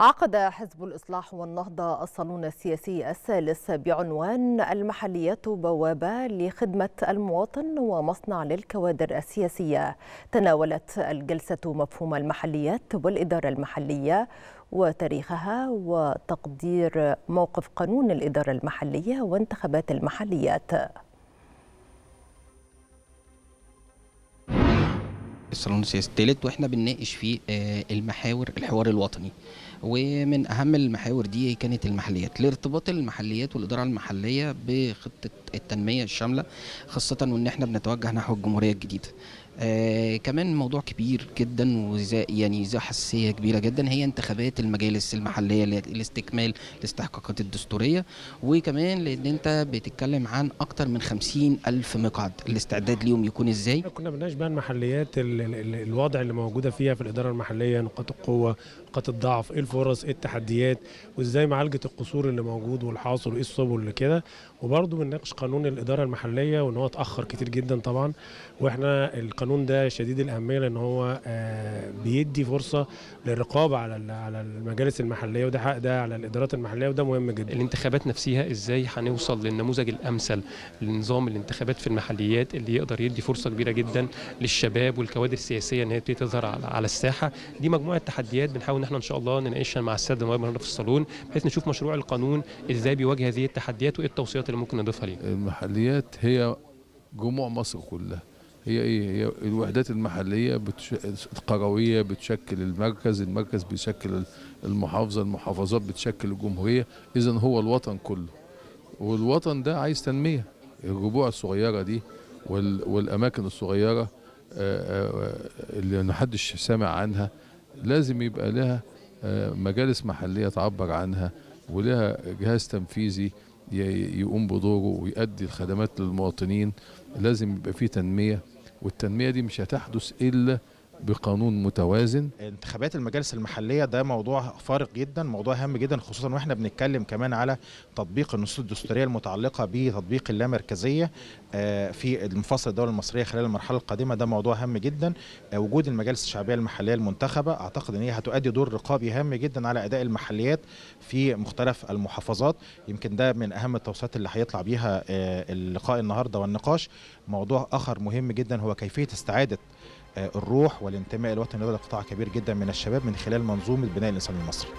عقد حزب الإصلاح والنهضة الصالون السياسي الثالث بعنوان المحليات بوابة لخدمة المواطن ومصنع للكوادر السياسية تناولت الجلسة مفهوم المحليات والإدارة المحلية وتاريخها وتقدير موقف قانون الإدارة المحلية وانتخابات المحليات الصالون السياسي الثالث واحنا بنناقش فيه المحاور الحوار الوطني ومن اهم المحاور دي كانت المحليات لارتباط المحليات والاداره المحليه بخطه التنميه الشامله خاصه وان احنا بنتوجه نحو الجمهوريه الجديده آه كمان موضوع كبير جدا وذا يعني ذا حساسيه كبيره جدا هي انتخابات المجالس المحليه لاستكمال الاستحقاقات الدستوريه وكمان لان انت بتتكلم عن اكتر من خمسين الف مقعد الاستعداد ليهم يكون ازاي كنا بنناقش بقى المحليات ال ال الوضع اللي موجوده فيها في الاداره المحليه نقاط القوه نقاط الضعف ايه الفرص ايه التحديات وازاي معالجه القصور اللي موجود والحاصل وايه السبل اللي كده وبرضه بنناقش قانون الاداره المحليه وان هو اتاخر كتير جدا طبعا واحنا القانون ده شديد الاهميه لان هو بيدي فرصه للرقابه على على المجالس المحليه وده حق ده على الادارات المحليه وده مهم جدا الانتخابات نفسها ازاي هنوصل للنموذج الامثل لنظام الانتخابات في المحليات اللي يقدر يدي فرصه كبيره جدا للشباب والكوادر السياسيه ان هي تبتدي تظهر على الساحه دي مجموعه تحديات بنحاول ان احنا ان شاء الله نناقشها مع الساده النواب هنا في الصالون بحيث نشوف مشروع القانون ازاي بيواجه هذه التحديات وايه التوصيات اللي ممكن نضيفها ليه المحليات هي جموع مصر كلها هي ايه هي الوحدات المحليه بتش... القرويه بتشكل المركز المركز بيشكل المحافظه المحافظات بتشكل الجمهوريه اذا هو الوطن كله والوطن ده عايز تنميه الربوع الصغيره دي وال... والاماكن الصغيره اللي محدش سامع عنها لازم يبقى لها مجالس محليه تعبر عنها ولها جهاز تنفيذي يقوم بدوره ويؤدي الخدمات للمواطنين لازم يبقى فيه تنميه والتنميه دي مش هتحدث الا بقانون متوازن انتخابات المجالس المحليه ده موضوع فارق جدا موضوع هام جدا خصوصا واحنا بنتكلم كمان على تطبيق النصوص الدستوريه المتعلقه بتطبيق اللامركزيه في المفاصل الدوله المصريه خلال المرحله القادمه ده موضوع هام جدا وجود المجالس الشعبيه المحليه المنتخبه اعتقد ان هي هتؤدي دور رقابي هام جدا على اداء المحليات في مختلف المحافظات يمكن ده من اهم التوصيات اللي هيطلع بيها اللقاء النهارده والنقاش موضوع اخر مهم جدا هو كيفيه استعاده الروح والانتماء الوطني لدى قطاع كبير جدا من الشباب من خلال منظومه بناء الانسان المصري